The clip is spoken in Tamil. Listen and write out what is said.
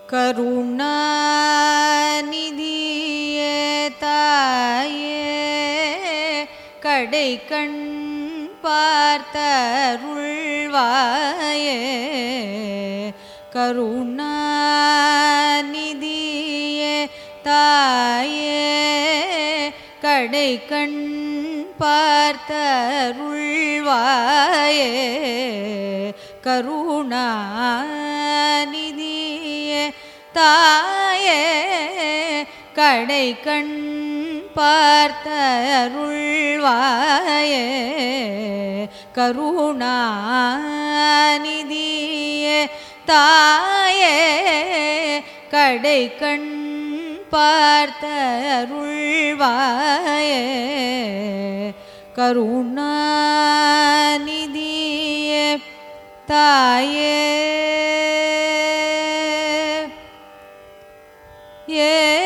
கருணாநிதியே தாயே கடை கண் பார்த்தருள்வாயே கருணாநிதியே தாயே கடை கண் பார்த்தருள்வாயே கருணாநிதியே தாயே கடை கண் பார்த்தருள்வாயே கருணாநிதியே தாயே கடை கண் பார்த்தருள்வாயே கருணாநிதியே தாயே ஏ